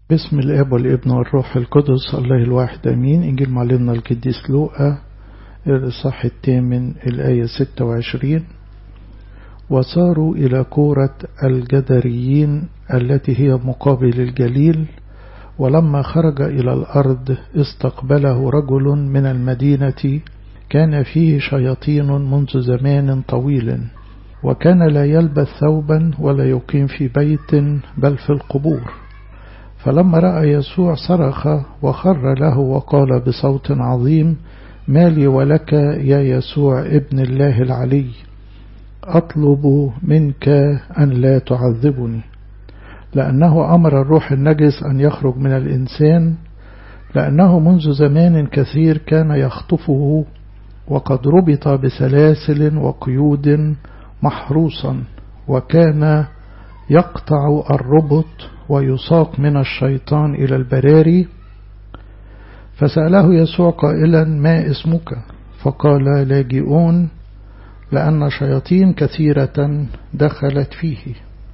باسم الاب والابن والروح القدس الله الواحد امين انجيل معلمنا القديس لوقا الاصحاح الثامن الايه 26 وصاروا الى كورة الجدريين التي هي مقابل الجليل ولما خرج الى الارض استقبله رجل من المدينة كان فيه شياطين منذ زمان طويل وكان لا يلبس ثوبا ولا يقيم في بيت بل في القبور فلما رأى يسوع صرخ وخر له وقال بصوت عظيم ما لي ولك يا يسوع ابن الله العلي أطلب منك أن لا تعذبني لأنه أمر الروح النجس أن يخرج من الإنسان لأنه منذ زمان كثير كان يخطفه وقد ربط بسلاسل وقيود محروسا وكان يقطع الربط ويساق من الشيطان إلى البراري فسأله يسوع قائلا ما اسمك فقال لاجئون لأن شياطين كثيرة دخلت فيه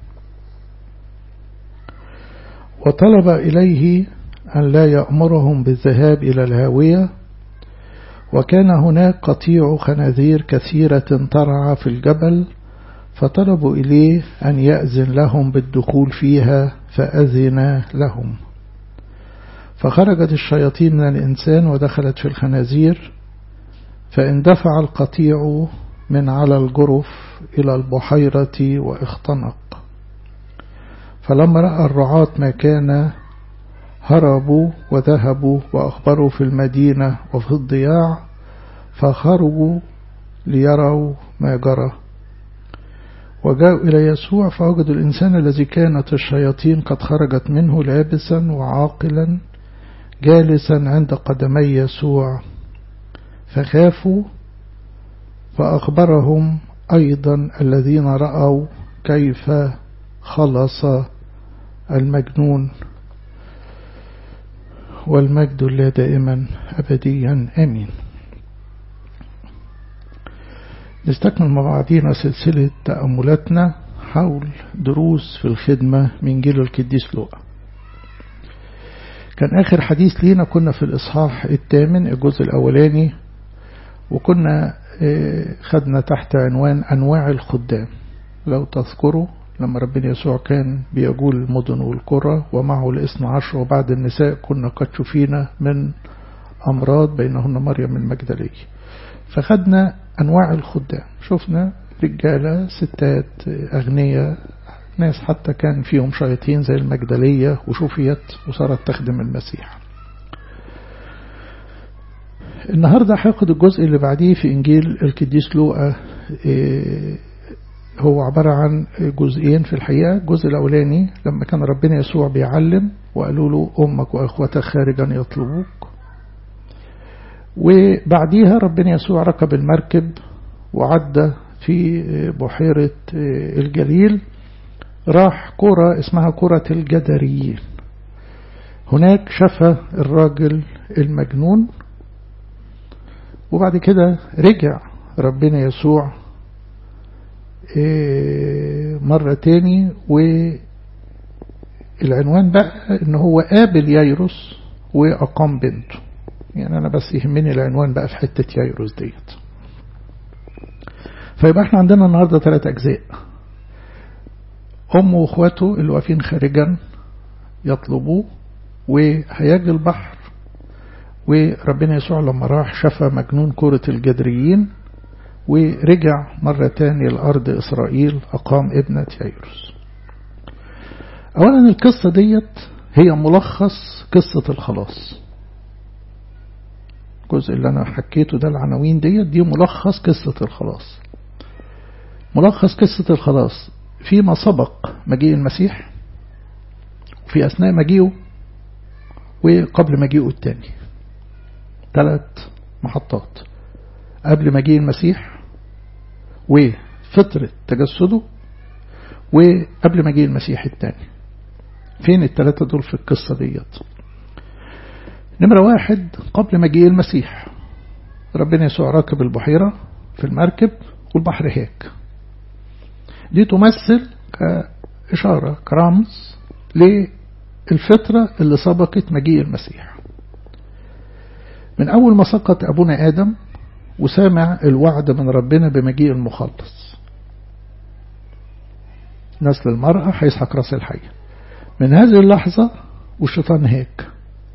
وطلب إليه أن لا يأمرهم بالذهاب إلى الهاوية وكان هناك قطيع خنازير كثيرة ترعى في الجبل فطلبوا إليه أن يأذن لهم بالدخول فيها فأذن لهم فخرجت الشياطين من الإنسان ودخلت في الخنازير فاندفع القطيع من على الجرف إلى البحيرة واختنق فلما رأى الرعاة ما كان هربوا وذهبوا وأخبروا في المدينة وفي الضياع فخرجوا ليروا ما جرى وجاءوا إلى يسوع فوجدوا الإنسان الذي كانت الشياطين قد خرجت منه لابسا وعاقلا جالسا عند قدمي يسوع فخافوا فأخبرهم أيضا الذين رأوا كيف خلص المجنون والمجد لا دائما أبديا آمين نستكمل مع بعضنا سلسلة تأملاتنا حول دروس في الخدمة من جيل القديس لوقا كان آخر حديث لينا كنا في الإصحاح الثامن الجزء الأولاني وكنا خدنا تحت عنوان أنواع الخدام لو تذكروا لما ربنا يسوع كان بيقول المدن والقرى ومعه الاثنى عشر وبعد النساء كنا قد شفينا من أمراض بينهن مريم المجدلية فخدنا أنواع الخدام شفنا رجالة ستات أغنياء ناس حتى كان فيهم شياطين زي المجدلية وشفيت وصارت تخدم المسيح النهاردة هاخد الجزء اللي بعديه في إنجيل القديس لوقا هو عبارة عن جزئين في الحقيقة الجزء الأولاني لما كان ربنا يسوع بيعلم وقالوا له أمك وأخوتك خارجا يطلبوك وبعديها ربنا يسوع ركب المركب وعدى في بحيرة الجليل راح كرة اسمها كرة الجدريين هناك شفى الراجل المجنون وبعد كده رجع ربنا يسوع مرة تاني والعنوان بقى ان هو قابل ييروس وأقام بنته يعني أنا بس يهمني العنوان بقى في حتة ييروس ديت فيبقى احنا عندنا النهاردة ثلاث أجزاء أمه وأخواته اللي واقفين خارجا يطلبوه وهياج البحر وربنا يسوع لما راح شفى مجنون كرة الجدريين ورجع مرة تاني لأرض إسرائيل أقام ابنة ييروس أولا القصة ديت هي ملخص قصة الخلاص الجزء اللي أنا حكيته ده العناوين ديت دي ملخص قصة الخلاص ملخص قصة الخلاص فيما سبق مجيء المسيح وفي أثناء مجيئه وقبل مجيئه التاني ثلاث محطات قبل مجيء المسيح وفترة تجسده وقبل مجيء المسيح التاني فين الثلاثة دول في القصة ديت نمرة واحد قبل مجيء المسيح ربنا يسوع راكب البحيرة في المركب والبحر هيك دي تمثل كإشارة كرمز الفترة اللي سبقت مجيء المسيح من أول ما سقط أبونا آدم وسامع الوعد من ربنا بمجيء المخلص نسل المرأة هيسحق راس الحية من هذه اللحظة والشيطان هيك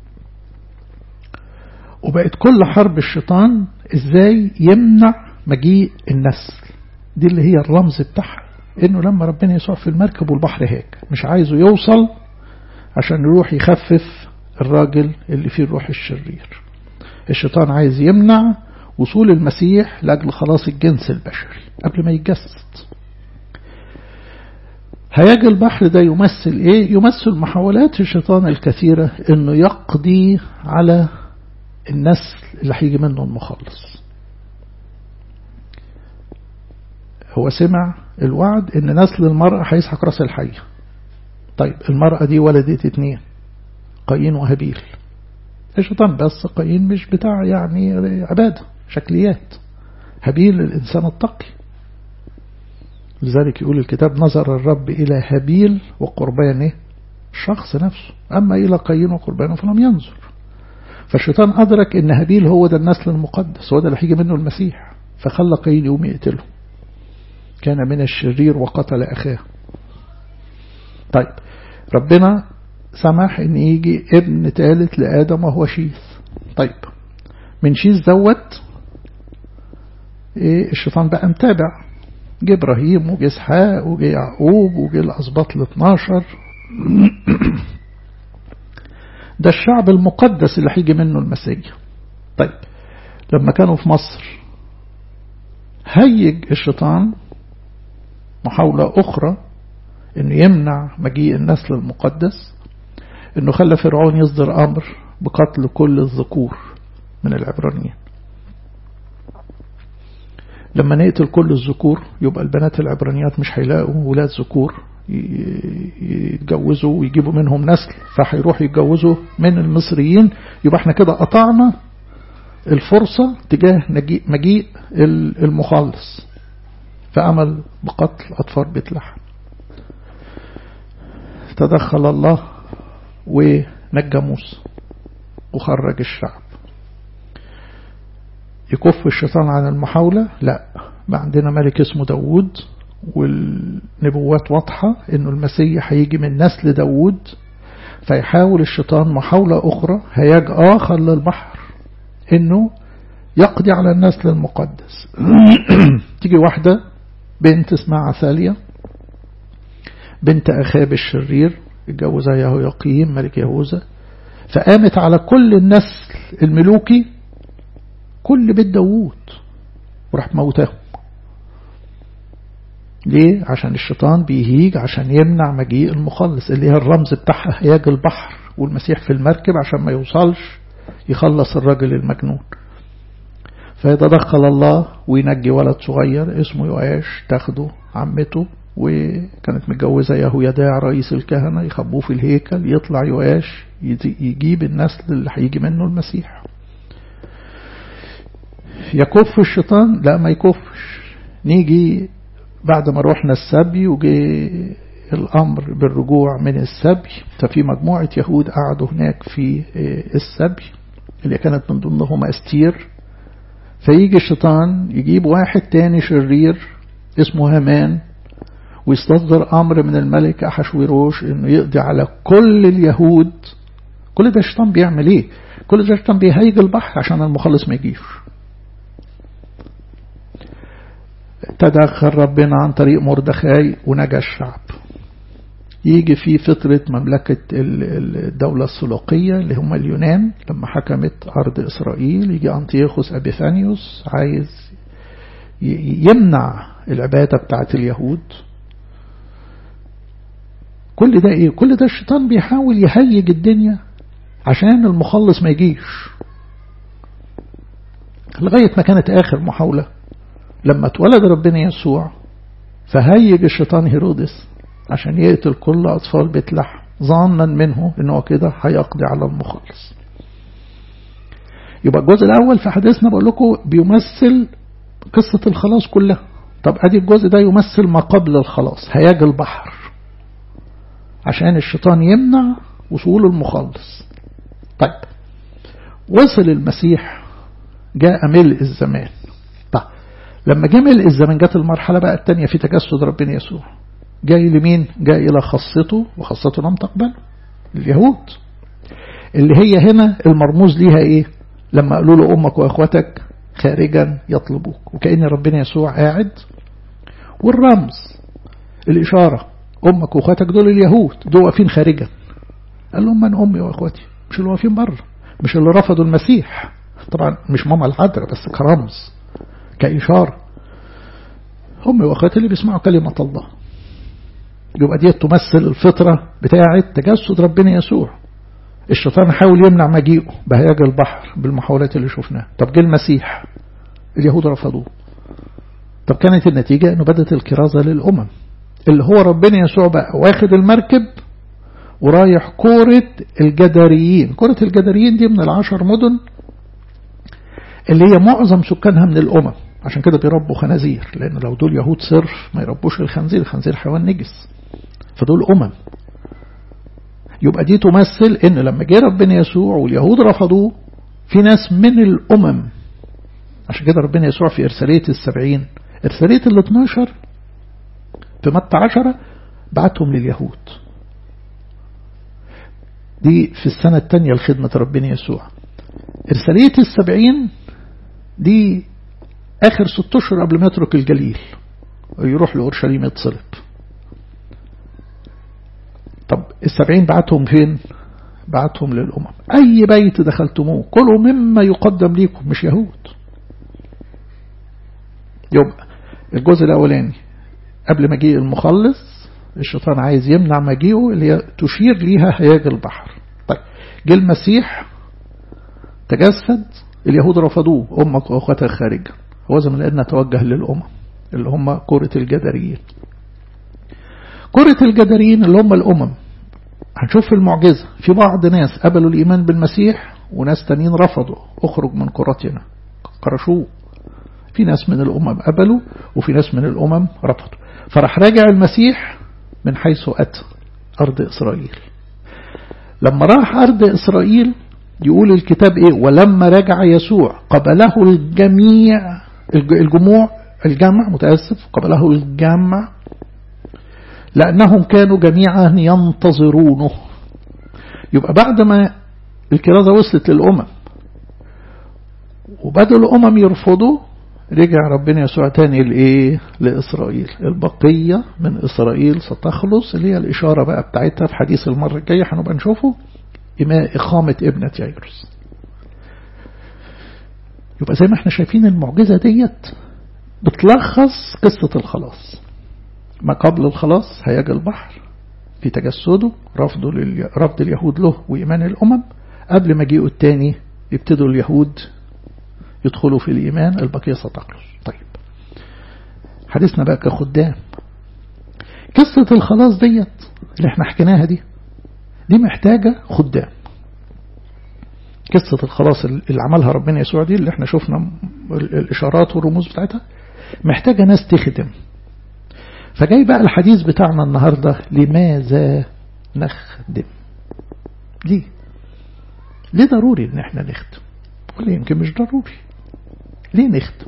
وبقت كل حرب الشيطان ازاي يمنع مجيء النسل دي اللي هي الرمز بتاعها انه لما ربنا يسوع في المركب والبحر هيك مش عايزه يوصل عشان يروح يخفف الراجل اللي فيه الروح الشرير الشيطان عايز يمنع وصول المسيح لأجل خلاص الجنس البشري قبل ما يتجسد هياج البحر ده يمثل ايه يمثل محاولات الشيطان الكثيرة انه يقضي على النسل اللي هيجي منه المخلص هو سمع الوعد ان نسل المرأة هيسحق راس الحية طيب المرأة دي ولدت اتنين قايين وهابيل الشيطان بس قايين مش بتاع يعني عبادة شكليات هابيل الإنسان التقي لذلك يقول الكتاب نظر الرب إلى هابيل وقربانه الشخص نفسه أما إلى قايين وقربانه فلم ينظر فالشيطان أدرك أن هابيل هو ده النسل المقدس هو ده اللي هيجي منه المسيح فخلى قايين يقوم يقتله كان من الشرير وقتل أخاه طيب ربنا سمح ان يجي ابن ثالث لآدم وهو شيث طيب من شيث دوت ايه الشيطان بقى متابع جه ابراهيم وجه اسحاق وجه يعقوب وجه الاسباط ال 12 ده الشعب المقدس اللي هيجي منه المسيح طيب لما كانوا في مصر هيج الشيطان محاولة أخرى أنه يمنع مجيء النسل المقدس أنه خلى فرعون يصدر أمر بقتل كل الذكور من العبرانيين لما نقتل كل الذكور يبقى البنات العبرانيات مش هيلاقوا ولاد ذكور يتجوزوا ويجيبوا منهم نسل فهيروحوا يتجوزوا من المصريين يبقى احنا كده قطعنا الفرصة تجاه مجيء المخلص فأمل بقتل أطفال بيت لحم تدخل الله ونجى موسى وخرج الشعب يكف الشيطان عن المحاولة لا بقى عندنا ملك اسمه داود والنبوات واضحة انه المسيح هيجي من نسل داود فيحاول الشيطان محاولة اخرى هياج اخر للبحر انه يقضي على النسل المقدس تيجي واحدة بنت اسمها عثالية بنت أخاب الشرير اتجوزها يهوياقيم ملك يهوذا فقامت على كل النسل الملوكي كل بيت داوود وراح موتاهم ليه؟ عشان الشيطان بيهيج عشان يمنع مجيء المخلص اللي هي الرمز بتاعها هياج البحر والمسيح في المركب عشان ما يوصلش يخلص الراجل المجنون فيتدخل الله وينجي ولد صغير اسمه يؤاش تاخده عمته وكانت متجوزة يهويداع رئيس الكهنة يخبوه في الهيكل يطلع يؤاش يجيب النسل اللي هيجي منه المسيح يكف الشيطان لا ما يكفش نيجي بعد ما روحنا السبي وجي الأمر بالرجوع من السبي ففي مجموعة يهود قعدوا هناك في السبي اللي كانت من ضمنهم أستير فيجي الشيطان يجيب واحد تاني شرير اسمه هامان ويستصدر أمر من الملك أحشويروش إنه يقضي على كل اليهود كل ده الشيطان بيعمل إيه؟ كل ده الشيطان بيهيج البحر عشان المخلص ما يجيش تدخل ربنا عن طريق مردخاي ونجى الشعب يجي في فترة مملكة الدولة السلوقية اللي هم اليونان لما حكمت أرض إسرائيل يجي أنطيوخوس أبيفانيوس عايز يمنع العبادة بتاعت اليهود كل ده إيه؟ كل ده الشيطان بيحاول يهيج الدنيا عشان المخلص ما يجيش لغاية ما كانت آخر محاولة لما اتولد ربنا يسوع فهيج الشيطان هيرودس عشان يقتل كل أطفال بيت لحم ظانا منه انه كده هيقضي على المخلص يبقى الجزء الأول في حديثنا بقول لكم بيمثل قصة الخلاص كلها طب ادي الجزء ده يمثل ما قبل الخلاص هياج البحر عشان الشيطان يمنع وصول المخلص طيب وصل المسيح جاء ملء الزمان طيب لما جاء ملء الزمان جت المرحلة بقى الثانية في تجسد ربنا يسوع جاي لمين جاء إلى خاصته وخاصته لم تقبل اليهود اللي هي هنا المرموز ليها إيه لما قالوا له أمك وأخوتك خارجا يطلبوك وكأن ربنا يسوع قاعد والرمز الإشارة أمك وأخواتك دول اليهود دول واقفين خارجا قال لهم من أمي وأخواتي مش اللي واقفين بره مش اللي رفضوا المسيح طبعا مش ماما العذراء بس كرمز كإشارة أمي وأخواتي اللي بيسمعوا كلمة الله يبقى دي تمثل الفطرة بتاعة تجسد ربنا يسوع الشيطان حاول يمنع مجيئه بهياج البحر بالمحاولات اللي شفناها طب جه المسيح اليهود رفضوه طب كانت النتيجة انه بدت الكرازة للأمم اللي هو ربنا يسوع بقى واخد المركب ورايح كورة الجداريين كورة الجداريين دي من العشر مدن اللي هي معظم سكانها من الأمم عشان كده بيربوا خنازير لأن لو دول يهود صرف ما يربوش الخنزير الخنزير حيوان نجس فدول أمم يبقى دي تمثل ان لما جه ربنا يسوع واليهود رفضوه في ناس من الأمم عشان كده ربنا يسوع في إرسالية السبعين إرسالية ال 12 في متى عشرة بعتهم لليهود دي في السنة الثانية لخدمة ربنا يسوع إرسالية السبعين دي آخر ست أشهر قبل ما يترك الجليل ويروح لأورشليم يتصلب طب السبعين بعتهم فين بعتهم للأمم أي بيت دخلتموه كلوا مما يقدم ليكم مش يهود يبقى الجزء الأولاني قبل مجيء المخلص الشيطان عايز يمنع مجيئه اللي هي تشير ليها هياج البحر طيب جه المسيح تجسد اليهود رفضوه أمك وأخواتها خارجا هو زي ما لقينا توجه للأمم اللي هم كرة الجدريين كرة الجدريين اللي هم الأمم هنشوف في المعجزة في بعض ناس قبلوا الإيمان بالمسيح وناس تانيين رفضوا اخرج من كرتنا قرشوه في ناس من الأمم قبلوا وفي ناس من الأمم رفضوا فراح راجع المسيح من حيث أتى أرض إسرائيل لما راح أرض إسرائيل يقول الكتاب إيه ولما رجع يسوع قبله الجميع الجموع الجمع متأسف قبله الجمع لأنهم كانوا جميعا ينتظرونه يبقى بعد ما الكرازة وصلت للأمم وبدأوا الأمم يرفضوا رجع ربنا يسوع تاني لإيه لإسرائيل البقية من إسرائيل ستخلص اللي هي الإشارة بقى بتاعتها في حديث المرة الجاية هنبقى نشوفه إقامة ابنة يايروس يبقى زي ما احنا شايفين المعجزة ديت بتلخص قصة الخلاص ما قبل الخلاص هيجي البحر في تجسده رفضه للي... رفض اليهود له وإيمان الأمم قبل ما جيئوا التاني يبتدوا اليهود يدخلوا في الإيمان البقية ستخلص طيب حديثنا بقى كخدام قصة الخلاص ديت اللي احنا حكيناها دي دي محتاجة خدام قصة الخلاص اللي عملها ربنا يسوع دي اللي احنا شفنا الإشارات والرموز بتاعتها محتاجة ناس تخدم فجاي بقى الحديث بتاعنا النهاردة لماذا نخدم ليه ليه ضروري ان احنا نخدم ولا يمكن مش ضروري ليه نخدم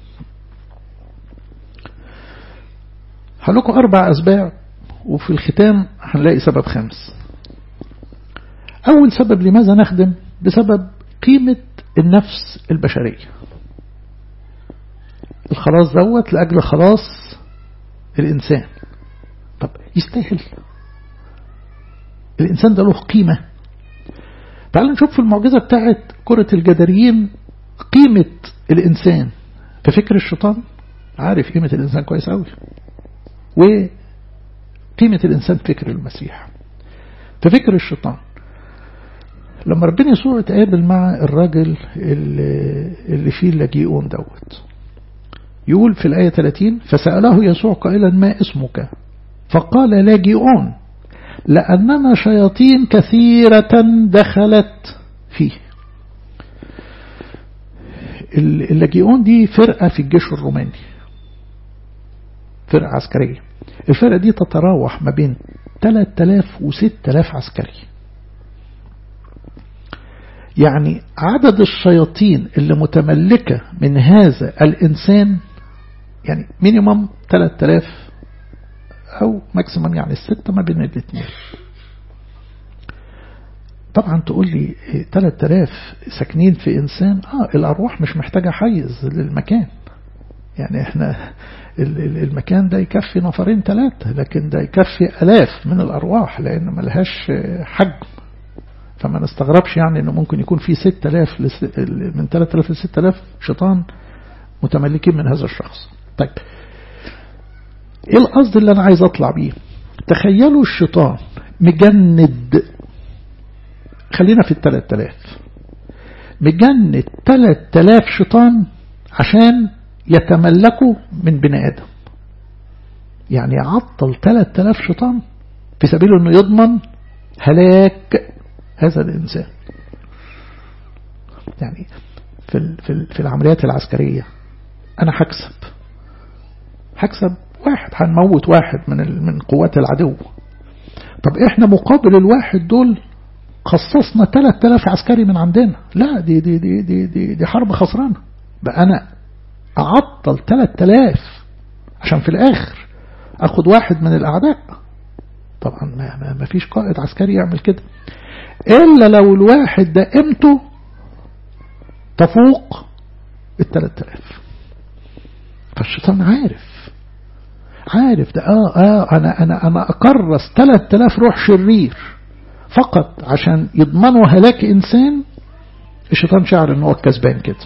هلكم أربع أسباب وفي الختام هنلاقي سبب خامس أول سبب لماذا نخدم بسبب قيمة النفس البشرية الخلاص دوت لأجل خلاص الإنسان طب يستاهل الإنسان ده له قيمة تعالوا نشوف في المعجزة بتاعت كرة الجدريين قيمة الإنسان في فكر الشيطان عارف قيمة الإنسان كويس قوي وقيمة الإنسان فكر المسيح في فكر الشيطان لما ربنا يسوع اتقابل مع الراجل اللي, اللي فيه اللاجئون دوت يقول في الآية 30 فسأله يسوع قائلا ما اسمك فقال لاجئون لأننا شياطين كثيرة دخلت فيه اللاجئون دي فرقة في الجيش الروماني فرقة عسكرية الفرقة دي تتراوح ما بين 3000 و 6000 عسكري يعني عدد الشياطين اللي متملكة من هذا الإنسان يعني مينيمم 3000 أو ماكسيمم يعني الستة ما بين الاثنين طبعا تقول لي 3000 ساكنين في إنسان آه الأرواح مش محتاجة حيز للمكان يعني احنا المكان ده يكفي نفرين ثلاثة لكن ده يكفي ألاف من الأرواح لأن ملهاش حجم فما نستغربش يعني انه ممكن يكون في 6000 من 3000 ل 6000 شيطان متملكين من هذا الشخص طيب ايه القصد اللي انا عايز اطلع بيه تخيلوا الشيطان مجند خلينا في ال 3000 مجند 3000 شيطان عشان يتملكوا من بني ادم يعني عطل 3000 شيطان في سبيل انه يضمن هلاك هذا الإنسان يعني في في العمليات العسكرية أنا هكسب هكسب واحد هنموت واحد من من قوات العدو طب إحنا مقابل الواحد دول خصصنا 3000 عسكري من عندنا لا دي دي دي دي دي, دي حرب خسرانة بقى أنا أعطل 3000 عشان في الآخر أخد واحد من الأعداء طبعا ما, ما فيش قائد عسكري يعمل كده إلا لو الواحد ده قيمته تفوق الثلاث آلاف فالشيطان عارف عارف ده آه آه أنا أنا أنا أكرس ثلاث آلاف روح شرير فقط عشان يضمنوا هلاك إنسان الشيطان شعر إن هو الكسبان كده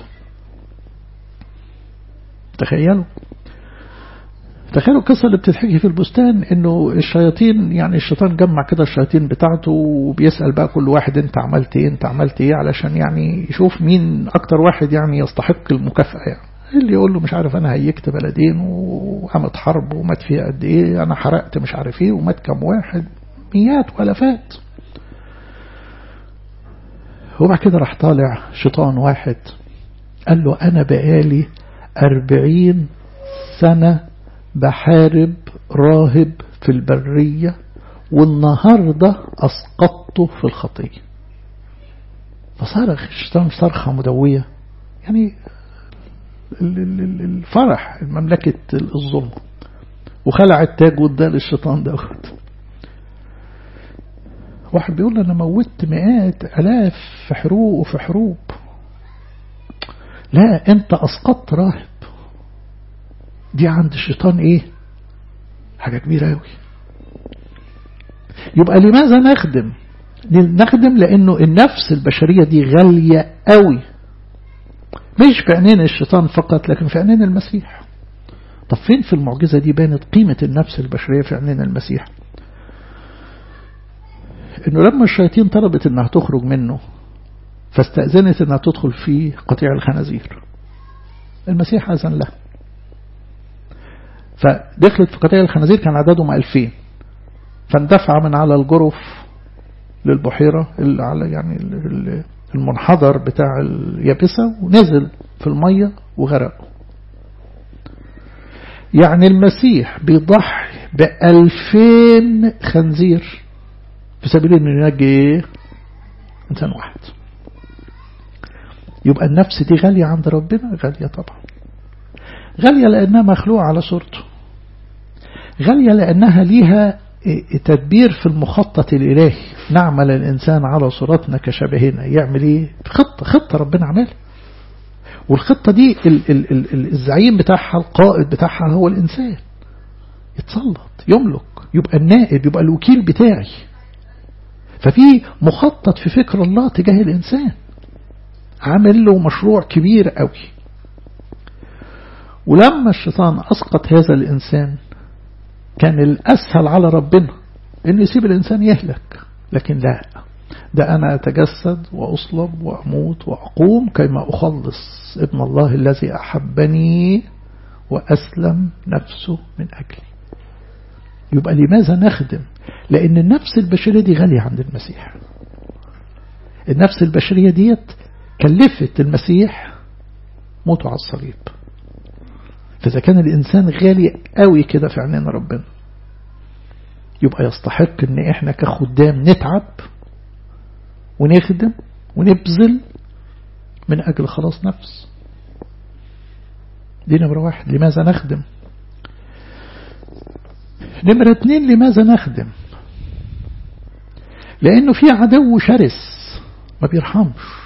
تخيلوا تخيلوا القصة اللي بتتحكي في البستان انه الشياطين يعني الشيطان جمع كده الشياطين بتاعته وبيسأل بقى كل واحد انت عملت ايه انت عملت ايه علشان يعني يشوف مين اكتر واحد يعني يستحق المكافأة يعني اللي يقول له مش عارف انا هيكت بلدين وقامت حرب ومات فيها قد ايه انا حرقت مش عارف ايه ومات كم واحد مئات والافات وبعد كده راح طالع شيطان واحد قال له انا بقالي أربعين سنة بحارب راهب في البرية والنهاردة أسقطته في الخطية فصرخ الشيطان صرخة مدوية يعني الفرح مملكة الظلم وخلع التاج واداه للشيطان دوت واحد بيقول أنا موتت مئات ألاف في حروب وفي حروب لا أنت أسقطت راهب دي عند الشيطان ايه حاجة كبيرة قوي يبقى لماذا نخدم نخدم لانه النفس البشرية دي غالية قوي مش في عينين الشيطان فقط لكن في عينين المسيح طب فين في المعجزة دي بانت قيمة النفس البشرية في عينين المسيح انه لما الشياطين طلبت انها تخرج منه فاستأذنت انها تدخل في قطيع الخنازير المسيح أذن له فدخلت في قطيع الخنازير كان عددهم ألفين فاندفع من على الجرف للبحيرة اللي على يعني المنحدر بتاع اليابسة ونزل في المية وغرقوا يعني المسيح بيضحي بألفين خنزير في سبيل انه ينجي انسان واحد يبقى النفس دي غالية عند ربنا غالية طبعا غالية لأنها مخلوقة على صورته غالية لأنها ليها تدبير في المخطط الإلهي نعمل الإنسان على صورتنا كشبهنا يعمل إيه خطة خطة ربنا عملها والخطة دي ال ال ال الزعيم بتاعها القائد بتاعها هو الإنسان يتسلط يملك يبقى النائب يبقى الوكيل بتاعي ففي مخطط في فكر الله تجاه الإنسان عامل له مشروع كبير قوي ولما الشيطان أسقط هذا الإنسان كان الأسهل على ربنا أن يسيب الإنسان يهلك لكن لا ده أنا أتجسد وأصلب وأموت وأقوم كما أخلص ابن الله الذي أحبني وأسلم نفسه من أجلي يبقى لماذا نخدم لأن النفس البشرية دي غالية عند المسيح النفس البشرية ديت كلفت المسيح موته على الصليب فإذا كان الإنسان غالي قوي كده في عينين ربنا يبقى يستحق ان احنا كخدام نتعب ونخدم ونبذل من أجل خلاص نفس دي نمرة واحد لماذا نخدم نمرة اتنين لماذا نخدم لأنه في عدو شرس ما بيرحمش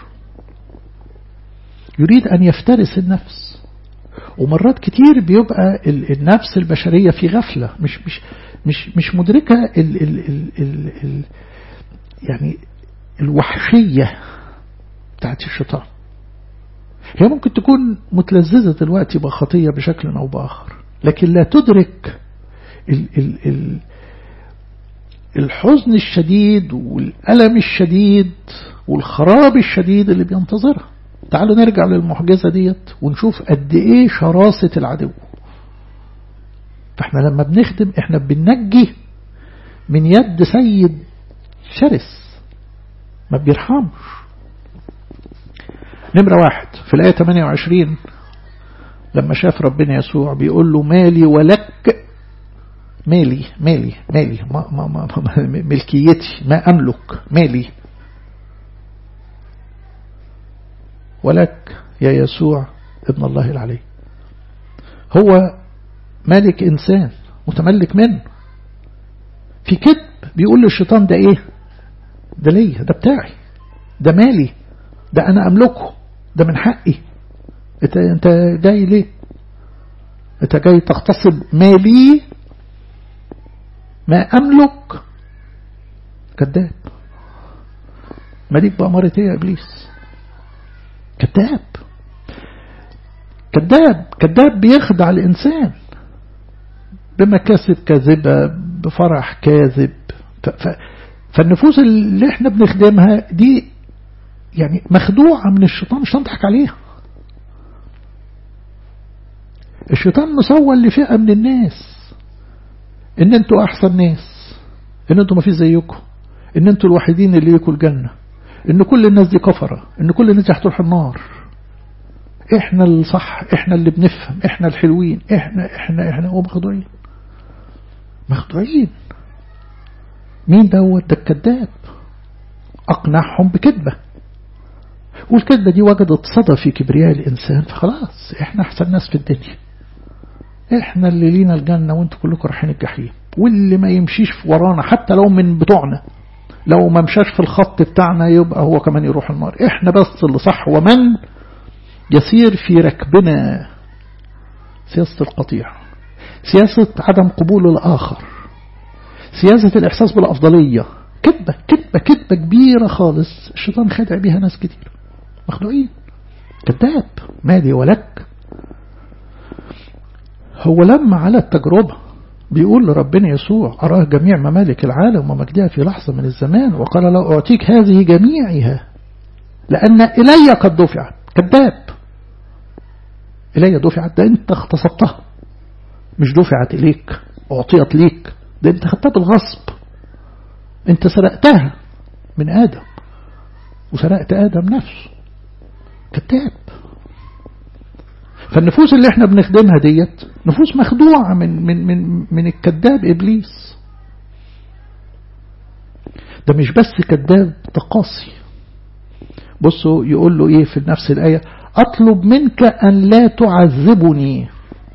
يريد أن يفترس النفس ومرات كتير بيبقى النفس البشرية في غفلة مش مش مش مش مدركة ال ال ال ال ال يعني الوحشية بتاعت الشيطان هي ممكن تكون متلذذة دلوقتي بخطية بشكل أو بآخر لكن لا تدرك ال ال ال الحزن الشديد والألم الشديد والخراب الشديد اللي بينتظرها تعالوا نرجع للمعجزة ديت ونشوف قد ايه شراسة العدو فاحنا لما بنخدم احنا بننجي من يد سيد شرس ما بيرحمش نمرة واحد في الآية 28 لما شاف ربنا يسوع بيقول له مالي ولك مالي مالي مالي ما ما ما ملكيتي ما أملك مالي ولك يا يسوع ابن الله العلي هو مالك إنسان متملك منه في كذب بيقول للشيطان ده ايه ده ليا ده بتاعي ده مالي ده انا املكه ده من حقي انت, انت جاي ليه انت جاي تغتصب مالي ما املك كذاب مالك بأمارة ايه يا ابليس كذاب كذاب كذاب بيخدع الإنسان بمكاسب كاذبة بفرح كاذب فالنفوس اللي احنا بنخدمها دي يعني مخدوعة من الشيطان مش تضحك عليها الشيطان مسول لفئة من الناس ان انتوا احسن ناس ان انتوا ما فيش زيكم ان انتوا الوحيدين اللي يكوا الجنة ان كل الناس دي كفرة ان كل الناس دي هتروح النار احنا الصح احنا اللي بنفهم احنا الحلوين احنا احنا احنا ومخدوعين مخدوعين مين دوت ده الكذاب اقنعهم بكذبة والكذبة دي وجدت صدى في كبرياء الانسان فخلاص احنا احسن ناس في الدنيا احنا اللي لينا الجنة وانتوا كلكم رايحين الجحيم واللي ما يمشيش ورانا حتى لو من بتوعنا لو ما مشاش في الخط بتاعنا يبقى هو كمان يروح النار احنا بس اللي صح ومن يسير في ركبنا سياسة القطيع سياسة عدم قبول الآخر سياسة الإحساس بالأفضلية كذبة كذبة كذبة كبيرة خالص الشيطان خدع بيها ناس كتير مخدوعين كذاب مالي ولك هو لما على التجربة بيقول لربنا يسوع أراه جميع ممالك العالم ومجدها في لحظة من الزمان وقال له أعطيك هذه جميعها لأن إلي قد دفعت كذاب إلي دفعت ده أنت اغتصبتها مش دفعت إليك أعطيت ليك ده أنت خدتها بالغصب أنت سرقتها من آدم وسرقت آدم نفسه كذاب فالنفوس اللي احنا بنخدمها ديت نفوس مخدوعة من, من, من, من الكذاب إبليس ده مش بس كذاب تقاسي بصوا يقول له ايه في نفس الآية أطلب منك أن لا تعذبني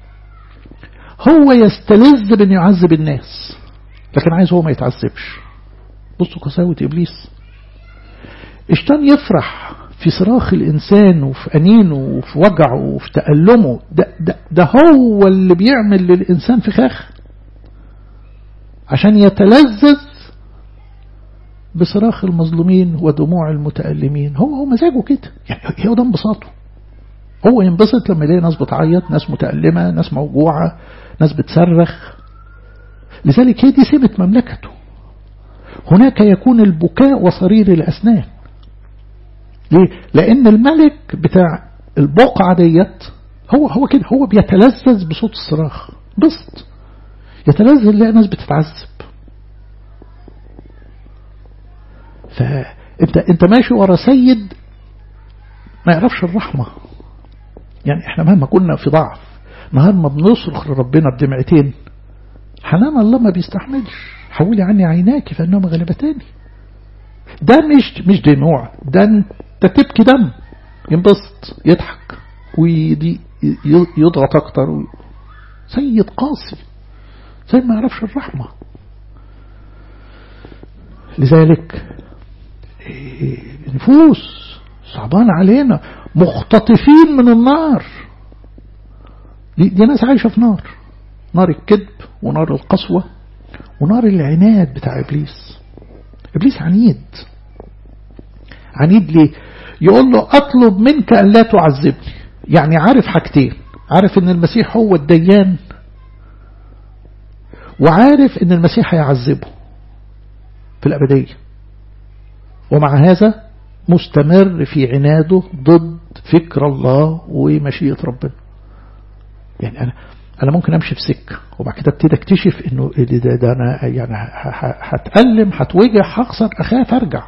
هو يستلذ بأن يعذب الناس لكن عايز هو ما يتعذبش بصوا قساوة إبليس الشيطان يفرح في صراخ الإنسان وفي أنينه وفي وجعه وفي تألمه ده, ده, ده هو اللي بيعمل للإنسان فخاخ عشان يتلذذ بصراخ المظلومين ودموع المتألمين هو هو مزاجه كده يعني هو ده انبساطه هو ينبسط لما يلاقي ناس بتعيط ناس متألمة ناس موجوعة ناس بتصرخ لذلك هي دي سمة مملكته هناك يكون البكاء وصرير الأسنان ليه؟ لأن الملك بتاع البقعة ديت هو هو كده هو بيتلذذ بصوت الصراخ بسط يتلذذ يلاقي ناس بتتعذب فانت انت ماشي ورا سيد ما يعرفش الرحمة يعني احنا مهما كنا في ضعف نهار ما بنصرخ لربنا بدمعتين حنان الله ما بيستحملش حولي عني عيناك فانهم غلبتاني ده مش مش دموع ده انت تبكي دم ينبسط يضحك ويدي يضغط اكتر سيد قاسي سيد ما يعرفش الرحمة لذلك نفوس صعبان علينا مختطفين من النار دي, دي ناس عايشة في نار نار الكذب ونار القسوة ونار العناد بتاع إبليس إبليس عنيد عنيد ليه يقول له أطلب منك أن لا تعذبني يعني عارف حاجتين عارف ان المسيح هو الديان وعارف ان المسيح هيعذبه في الأبدية ومع هذا مستمر في عناده ضد فكر الله ومشيئة ربنا يعني أنا أنا ممكن أمشي في سكة وبعد كده ابتدي أكتشف إنه ده, ده, ده أنا يعني هتألم هتوجع هخسر أخاف أرجع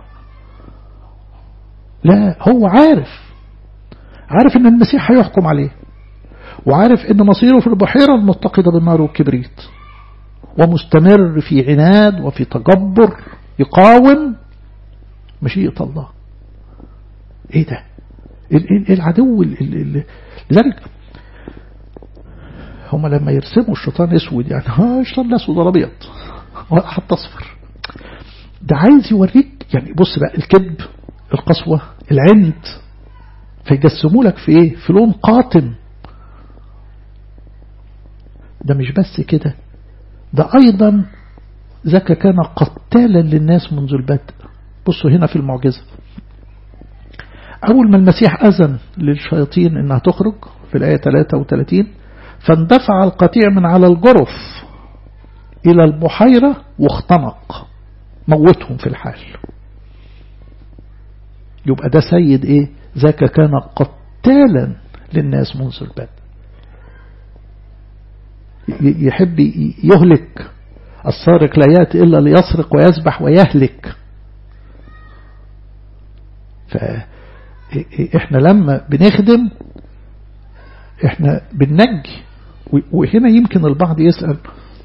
لا هو عارف عارف إن المسيح هيحكم عليه وعارف إن مصيره في البحيرة المتقدة بالنار والكبريت ومستمر في عناد وفي تجبر يقاوم مشيئة الله ايه ده العدو لذلك هم لما يرسموا الشيطان اسود يعني ها الشيطان الاسود ولا ابيض حتى اصفر ده عايز يوريك يعني بص بقى الكذب القسوة العند فيجسموا لك في ايه في لون قاتم ده مش بس كده ده ايضا ذاك كان قتالا للناس منذ البدء بصوا هنا في المعجزة أول ما المسيح أذن للشياطين إنها تخرج في الآية 33 فاندفع القطيع من على الجرف إلى البحيرة واختنق موتهم في الحال يبقى ده سيد إيه ذاك كان قتالا للناس منذ البدء يحب يهلك السارق لا يأتي إلا ليسرق ويسبح ويهلك فإحنا لما بنخدم إحنا بننجي وهنا يمكن البعض يسأل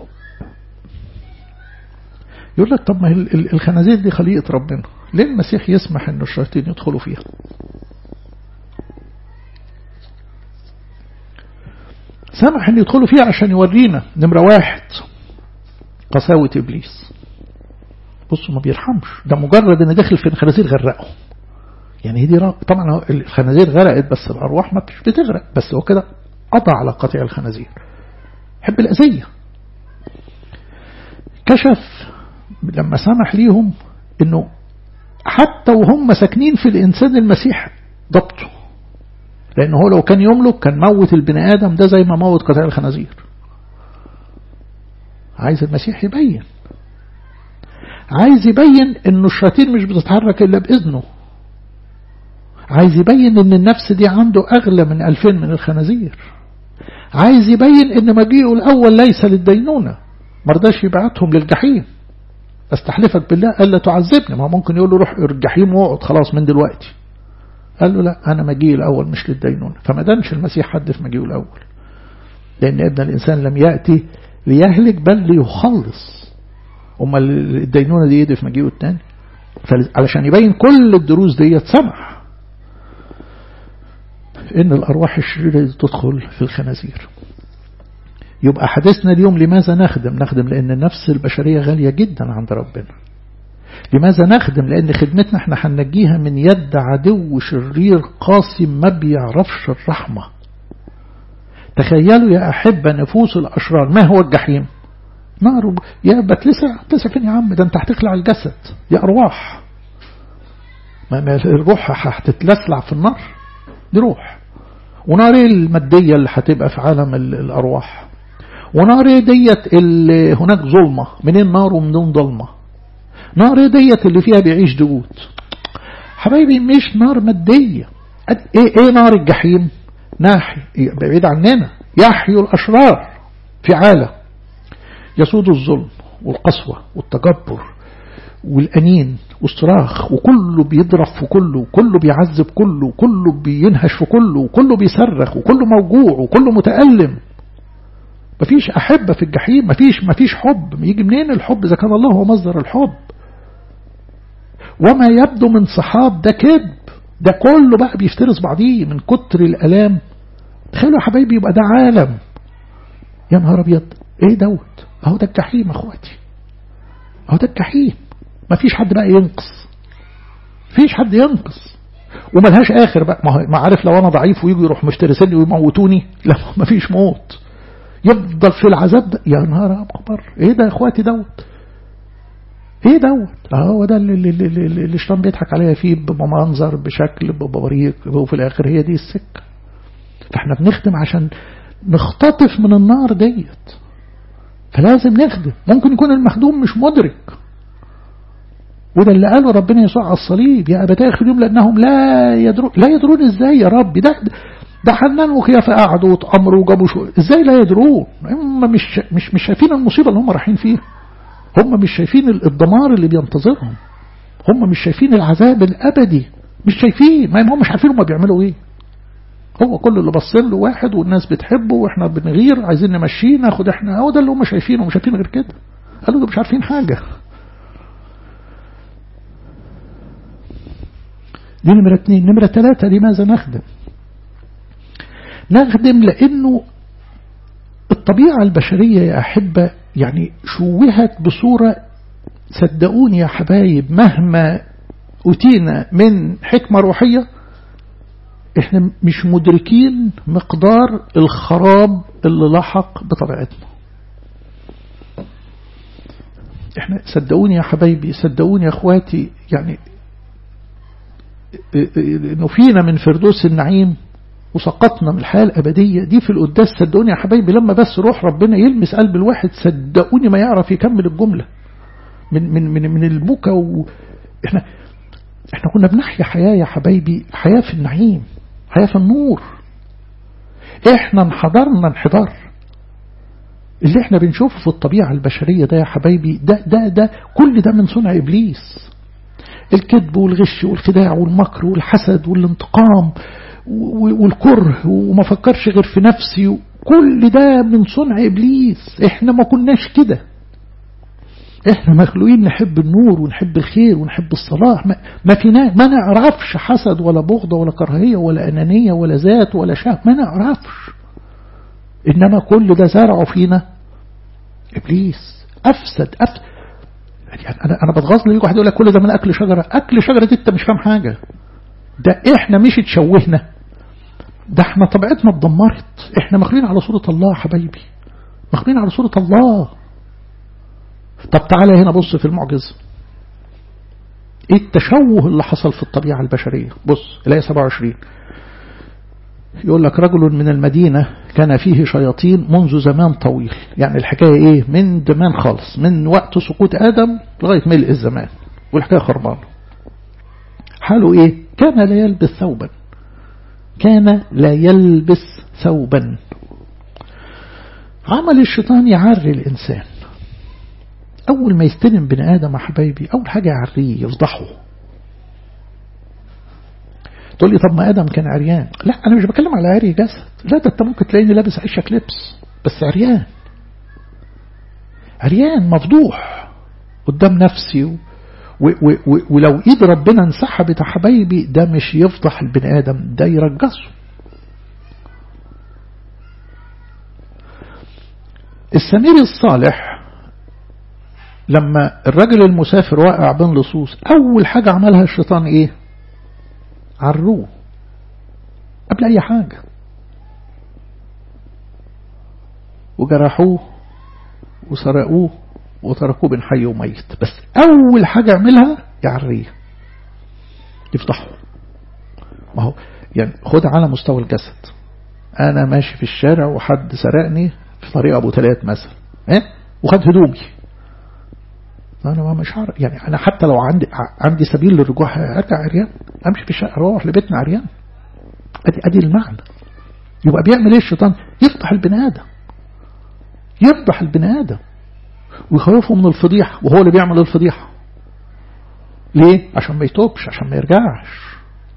يقول لك طب ما الخنازير دي خليقة ربنا ليه المسيح يسمح ان الشياطين يدخلوا فيها سمح ان يدخلوا فيها عشان يورينا نمرة واحد قساوة إبليس بصوا ما بيرحمش ده مجرد ان داخل في الخنازير غرقهم يعني دي طبعا الخنازير غرقت بس الأرواح ما مش بتغرق بس هو كده قطع على قطع الخنازير حب الأذية كشف لما سمح ليهم انه حتى وهم ساكنين في الإنسان المسيح ضبطه لأنه هو لو كان يملك كان موت البني آدم ده زي ما موت قطع الخنازير عايز المسيح يبين عايز يبين انه الشياطين مش بتتحرك الا باذنه عايز يبين ان النفس دي عنده اغلى من الفين من الخنازير عايز يبين ان مجيئه الاول ليس للدينونة مرضاش يبعتهم للجحيم استحلفك بالله الا تعذبني ما ممكن يقول له روح الجحيم واقعد خلاص من دلوقتي قال له لا انا مجيء الاول مش للدينونة فما دامش المسيح حد في مجيئه الاول لان ابن الانسان لم يأتي ليهلك بل ليخلص أما الدينونة دي يدي في مجيئه التاني علشان يبين كل الدروس دي سمح إن الأرواح الشريرة تدخل في الخنازير يبقى حديثنا اليوم لماذا نخدم نخدم لأن النفس البشرية غالية جدا عند ربنا لماذا نخدم لأن خدمتنا احنا هنجيها من يد عدو شرير قاسي ما بيعرفش الرحمة تخيلوا يا أحبة نفوس الأشرار ما هو الجحيم نار يا بتلسع تلسع فين يا عم ده انت هتخلع الجسد يا أرواح ما الروح هتتلسلع في النار دي روح ونار المادية اللي هتبقى في عالم الأرواح ونار ديت اللي هناك ظلمة منين نار ومنين ظلمة نار ديت اللي فيها بيعيش دقود حبايبي مش نار مادية ايه ايه نار الجحيم ناحي بعيد عننا يحيوا الأشرار في عالم يسود الظلم والقسوة والتجبر والأنين والصراخ وكله بيضرب في كله وكله بيعذب كله وكله بينهش في كله وكله بيصرخ وكله موجوع وكله متألم مفيش أحبة في الجحيم مفيش مفيش حب يجي منين الحب إذا كان الله هو مصدر الحب وما يبدو من صحاب ده كذب ده كله بقى بيفترس بعضيه من كتر الالام تخيلوا يا حبايبي يبقى ده عالم يا نهار ابيض ايه دوت اهو ده الجحيم اخواتي اهو ده الجحيم ما فيش حد بقى ينقص فيش حد ينقص وملهاش اخر بقى ما عارف لو انا ضعيف ويجوا يروح مفترسني ويموتوني لا ما فيش موت يفضل في العذاب ده يا نهار اكبر ايه ده يا اخواتي دوت ايه دوت هو ده اللي, اللي, اللي, اللي الشيطان بيضحك عليها فيه بمنظر بشكل ببريق وفي الاخر هي دي السكه فاحنا بنخدم عشان نختطف من النار ديت فلازم نخدم ممكن يكون المخدوم مش مدرك وده اللي قاله ربنا يسوع على الصليب يا أبتاه خذهم لأنهم لا يدرون لا يدرون إزاي يا رب ده ده حنان وخيافة قعدوا وتأمروا وجابوا شو إزاي لا يدرون هم مش مش مش شايفين المصيبة اللي هم رايحين فيها هم مش شايفين الدمار اللي بينتظرهم هم مش شايفين العذاب الأبدي مش شايفين ما هم مش عارفين هم بيعملوا إيه هو كل اللي باصين له واحد والناس بتحبه واحنا بنغير عايزين نمشيه ناخد احنا هو ده اللي هم شايفينه مش شايفين غير كده قالوا ده مش عارفين حاجة دي نمرة اتنين نمرة ثلاثة لماذا نخدم نخدم لأنه الطبيعة البشرية يا أحبة يعني شوهت بصورة صدقوني يا حبايب مهما أتينا من حكمة روحية احنا مش مدركين مقدار الخراب اللي لحق بطبيعتنا احنا صدقوني يا حبايبي صدقوني يا اخواتي يعني نفينا من فردوس النعيم وسقطنا من الحياة الأبدية دي في القداس صدقوني يا حبايبي لما بس روح ربنا يلمس قلب الواحد صدقوني ما يعرف يكمل الجملة من من من من البكا و... احنا احنا كنا بنحيا حياة يا حبايبي حياة في النعيم حياة في النور احنا انحدرنا انحدار اللي احنا بنشوفه في الطبيعة البشرية ده يا حبايبي ده ده ده كل ده من صنع إبليس الكذب والغش والخداع والمكر والحسد والانتقام والكره وما فكرش غير في نفسي كل ده من صنع إبليس احنا ما كناش كده احنا مخلوقين نحب النور ونحب الخير ونحب الصلاح ما, ما فينا ما نعرفش حسد ولا بغضة ولا كراهية ولا أنانية ولا ذات ولا شهوة ما نعرفش إنما كل ده زرعه فينا إبليس أفسد أفسد يعني أنا أنا بتغاظ ليك واحد يقول لك كل ده من أكل شجرة أكل شجرة دي أنت مش فاهم حاجة ده إحنا مش اتشوهنا ده إحنا طبيعتنا اتدمرت إحنا مخلوقين على صورة الله حبايبي مخلوقين على صورة الله طب تعالى هنا بص في المعجزة ايه التشوه اللي حصل في الطبيعة البشرية بص الآية 27 يقول لك رجل من المدينة كان فيه شياطين منذ زمان طويل يعني الحكاية ايه من زمان خالص من وقت سقوط آدم لغاية ملء الزمان والحكاية خربانة حاله ايه كان لا يلبس ثوبا كان لا يلبس ثوبا عمل الشيطان يعري الإنسان أول ما يستلم بني آدم يا حبايبي أول حاجة يعريه يفضحه تقول لي طب ما آدم كان عريان لا أنا مش بكلم على عري جسد لا ده أنت ممكن تلاقيني لابس عشك لبس بس عريان عريان مفضوح قدام نفسي و و و ولو ايد ربنا انسحبت يا حبايبي ده مش يفضح البني آدم ده يرجسه السمير الصالح لما الرجل المسافر واقع بين لصوص أول حاجة عملها الشيطان إيه عروه قبل أي حاجة وجرحوه وسرقوه وتركوه بين حي وميت بس أول حاجة عملها يعريه يفضحه ما هو يعني خد على مستوى الجسد أنا ماشي في الشارع وحد سرقني في طريق أبو تلات مثلا إيه؟ وخد هدومي انا مش عارف يعني انا حتى لو عندي عندي سبيل للرجوع ارجع عريان امشي في الشارع اروح لبيتنا عريان ادي ادي المعنى يبقى بيعمل ايه الشيطان يفضح البني ادم يفضح البني ادم ويخوفه من الفضيحه وهو اللي بيعمل الفضيحه ليه عشان ما يتوبش عشان ما يرجعش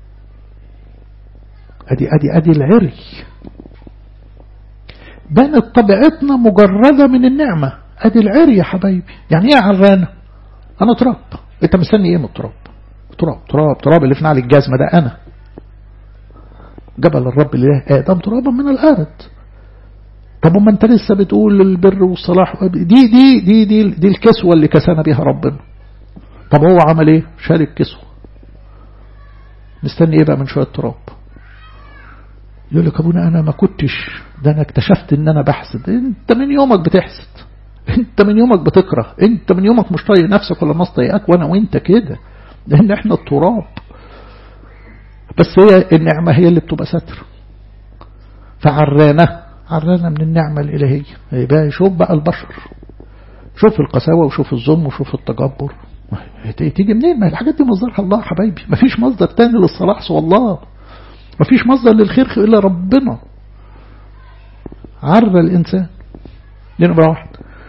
ادي ادي ادي العري بانت طبيعتنا مجرده من النعمه ادي العري يا حبايبي يعني ايه عرانه انا تراب انت مستني ايه من التراب التراب تراب تراب اللي في نعل الجزمة ده أنا جبل الرب الله آدم ترابا من الأرض طب ما انت لسه بتقول البر والصلاح دي دي دي دي, دي الكسوة اللي كسانا بها ربنا طب هو عمل ايه شال الكسوة مستني ايه بقى من شوية تراب يقول لك ابونا انا ما كنتش ده انا اكتشفت ان انا بحسد انت من يومك بتحسد انت من يومك بتكره انت من يومك مش طايق نفسك ولا ناس طايقاك وانا وانت كده لان احنا التراب بس هي النعمة هي اللي بتبقى ستر فعرانا عرانا من النعمة الإلهية يبقى شوف بقى البشر شوف القساوة وشوف الظلم وشوف التجبر تيجي منين ما الحاجات دي مصدرها الله حبايبي ما فيش مصدر تاني للصلاح سوى الله ما فيش مصدر للخير إلا ربنا عرى الإنسان دي نمرة واحد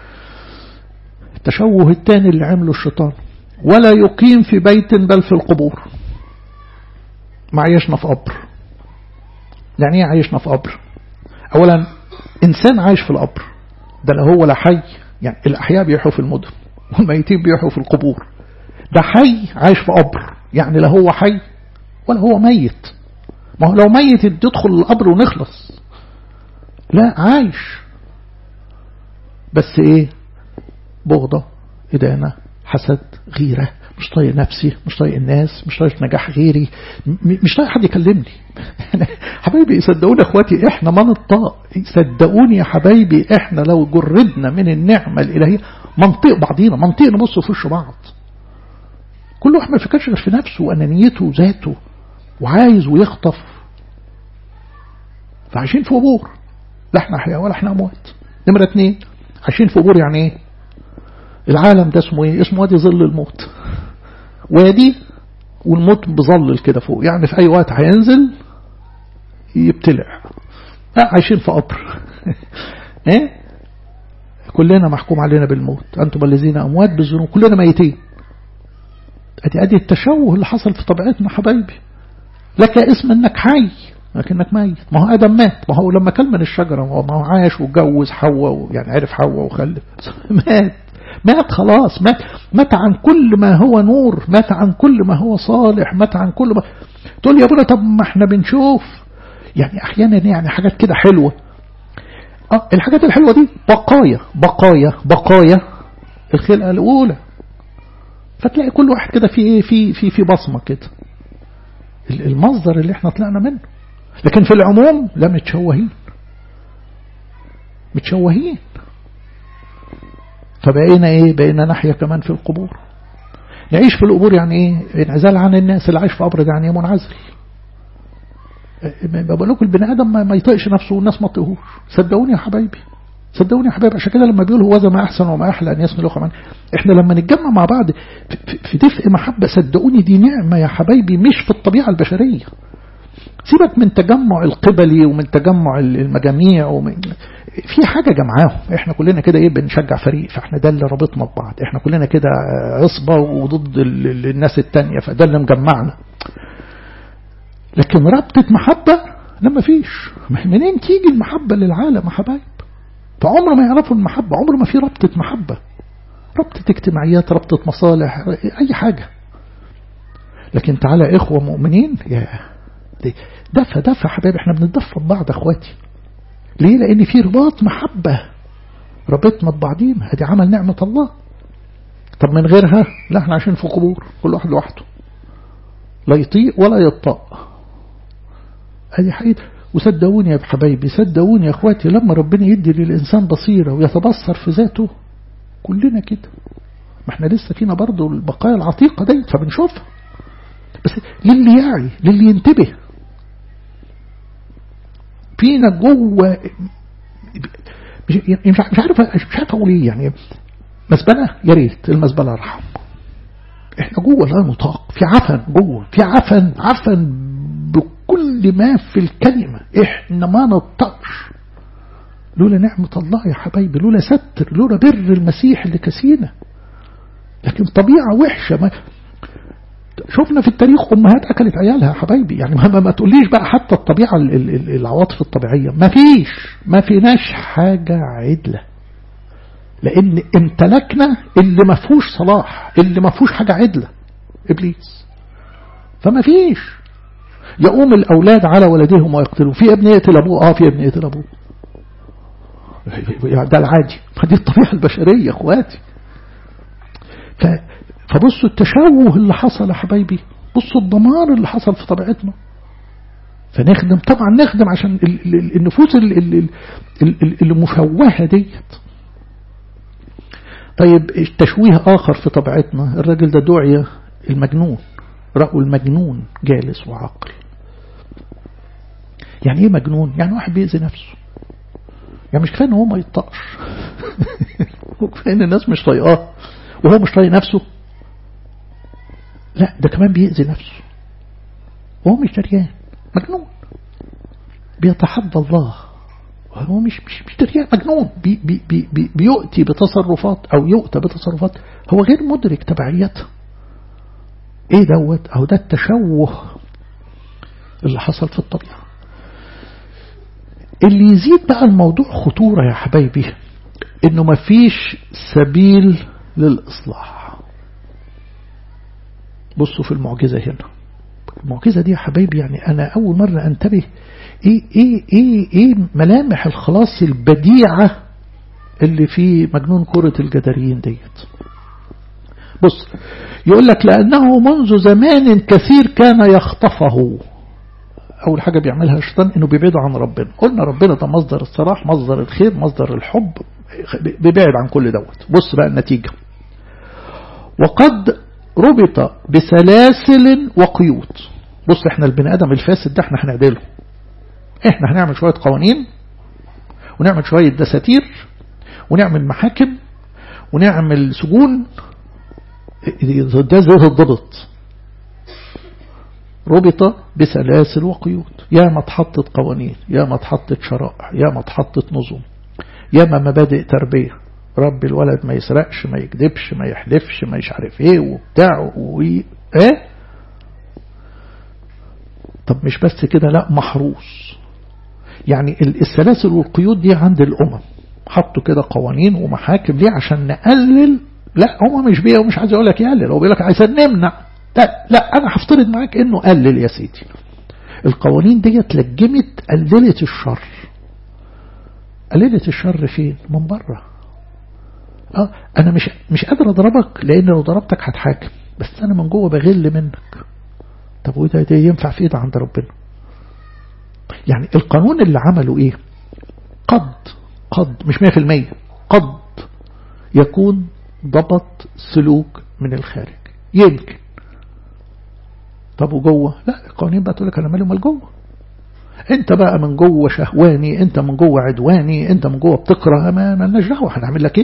التشوه الثاني اللي عمله الشيطان ولا يقيم في بيت بل في القبور ما عايشنا في قبر يعني ايه عايشنا في قبر اولا انسان عايش في القبر ده لا هو لا حي يعني الاحياء بيحوا في المدن والميتين بيحوا في القبور ده حي عايش في قبر يعني لا هو حي ولا هو ميت ما هو لو ميت تدخل القبر ونخلص لا عايش بس ايه بغضة إدانة حسد غيرة مش طايق نفسي مش طايق الناس مش طايق نجاح غيري مش طايق حد يكلمني حبايبي صدقوني اخواتي احنا ما نطاق صدقوني يا حبايبي احنا لو جردنا من النعمة الالهية منطق بعضينا منطق نبص في وش بعض كل واحد ما يفكرش غير في نفسه وانانيته وذاته وعايز ويخطف فعايشين في قبور لا احنا احياء ولا احنا اموات نمرة اتنين عايشين في قبور يعني ايه العالم ده اسمه ايه اسمه وادي ظل الموت وادي والموت بظلل كده فوق يعني في اي وقت هينزل يبتلع لا عايشين في قبر ايه كلنا محكوم علينا بالموت انتم الذين اموات بالذنوب كلنا ميتين ادي ادي التشوه اللي حصل في طبيعتنا حبايبي لك اسم انك حي لكنك ميت ما هو ادم مات ما هو لما كل من الشجره ما هو عاش واتجوز حواء يعني عرف حواء وخلف مات مات خلاص مات مات عن كل ما هو نور مات عن كل ما هو صالح مات عن كل ما تقول يا ابونا طب ما احنا بنشوف يعني احيانا يعني حاجات كده حلوه اه الحاجات الحلوه دي بقايا بقايا بقايا الخلقه الاولى فتلاقي كل واحد كده في ايه في في في بصمه كده المصدر اللي احنا طلعنا منه لكن في العموم لا متشوهين متشوهين فبقينا ايه بقينا ناحية كمان في القبور نعيش في القبور يعني ايه انعزال عن الناس اللي عايش في قبر ده يعني ايه منعزل بقول لكم البني ادم ما يطيقش نفسه والناس ما تطيقوش صدقوني يا حبايبي صدقوني يا حبايبي عشان كده لما بيقولوا هو ما احسن وما احلى ان يسمى له كمان احنا لما نتجمع مع بعض في دفء محبه صدقوني دي نعمه يا حبايبي مش في الطبيعه البشريه سيبك من تجمع القبلي ومن تجمع المجاميع ومن في حاجة جمعاهم احنا كلنا كده ايه بنشجع فريق فاحنا ده اللي رابطنا ببعض احنا كلنا كده عصبة وضد الناس التانية فده اللي مجمعنا لكن ربطة محبة لما فيش منين تيجي المحبة للعالم يا حبايب فعمر ما يعرفوا المحبة عمر ما في ربطة محبة ربطة اجتماعيات ربطة مصالح اي حاجة لكن تعالى اخوة مؤمنين يا دفى دفى حبايب احنا بنتدفى ببعض اخواتي ليه لان في رباط محبة ربطنا ببعضين هذه عمل نعمة الله طب من غيرها لا احنا عايشين في قبور كل واحد لوحده لا يطيق ولا يطاق هذه حقيقة وصدقوني يا حبايبي صدقوني يا اخواتي لما ربنا يدي للإنسان بصيرة ويتبصر في ذاته كلنا كده ما احنا لسه فينا برضه البقايا العتيقة دي فبنشوفها بس للي يعي للي ينتبه فينا جوه مش عارف مش عارف اقول ايه يعني مزبله يا ريت المزبله ارحم احنا جوه لا نطاق في عفن جوه في عفن عفن بكل ما في الكلمه احنا ما نطقش لولا نعمة الله يا حبايبي لولا ستر لولا بر المسيح اللي كسينا لكن طبيعة وحشة ما شفنا في التاريخ أمهات أكلت عيالها يا حبايبي يعني ما, ما تقوليش بقى حتى الطبيعة العواطف الطبيعية ما فيش ما فيناش حاجة عدلة لأن امتلكنا اللي ما فيهوش صلاح اللي ما فيهوش حاجة عدلة إبليس فما فيش يقوم الأولاد على ولدهم ويقتلون في ابن يقتل أبوه آه في ابن يقتل أبوه ده العادي دي الطبيعة البشرية اخواتي فبصوا التشوه اللي حصل يا حبايبي بصوا الدمار اللي حصل في طبيعتنا فنخدم طبعا نخدم عشان النفوس اللي مشوهة ديت طيب تشويه آخر في طبيعتنا الراجل ده دعية المجنون رأوا المجنون جالس وعاقل يعني ايه مجنون يعني واحد بيأذي نفسه يعني مش كفايه ان هو ما يطقش وكفايه ان الناس مش طايقاه وهو مش طايق نفسه لا ده كمان بيأذي نفسه وهو مش دريان مجنون بيتحدى الله وهو مش مش مش دريان مجنون بي بي بي بي بيؤتي بتصرفات او يؤتى بتصرفات هو غير مدرك تبعيتها ايه دوت او ده التشوه اللي حصل في الطبيعه اللي يزيد بقى الموضوع خطورة يا حبايبي انه مفيش سبيل للإصلاح بصوا في المعجزة هنا المعجزة دي يا حبايبي يعني أنا أول مرة أنتبه إيه, إيه, إيه, إيه ملامح الخلاص البديعة اللي في مجنون كرة الجداريين ديت بص يقول لك لأنه منذ زمان كثير كان يخطفه أول حاجة بيعملها الشيطان إنه بيبعده عن ربنا قلنا ربنا ده مصدر الصلاح مصدر الخير مصدر الحب بيبعد عن كل دوت بص بقى النتيجة وقد ربط بسلاسل وقيود بص احنا البني ادم الفاسد ده احنا هنعدله احنا هنعمل شوية قوانين ونعمل شوية دساتير ونعمل محاكم ونعمل سجون ده زي الضبط ربط بسلاسل وقيود يا ما اتحطت قوانين يا ما اتحطت شرائع يا ما اتحطت نظم يا ما مبادئ تربية رب الولد ما يسرقش ما يكذبش ما يحلفش ما مش عارف ايه وبتاع وي ايه طب مش بس كده لا محروس يعني السلاسل والقيود دي عند الأمم حطوا كده قوانين ومحاكم ليه عشان نقلل لا هو مش بيه ومش عايز اقول لك يقلل هو بيقول لك عايزين نمنع لا لا انا هفترض معاك انه قلل يا سيدي القوانين دي لجمت قللت الشر قللت الشر فين من بره اه انا مش مش قادر اضربك لان لو ضربتك هتحاكم بس انا من جوه بغل منك طب وده ده ينفع في ايه ده عند ربنا يعني القانون اللي عمله ايه قد قد مش 100% قد يكون ضبط سلوك من الخارج يمكن طب وجوه لا القوانين بقى تقول لك انا مالي مال جوه انت بقى من جوه شهواني انت من جوه عدواني انت من جوه بتكره ما مالناش دعوه هنعمل لك ايه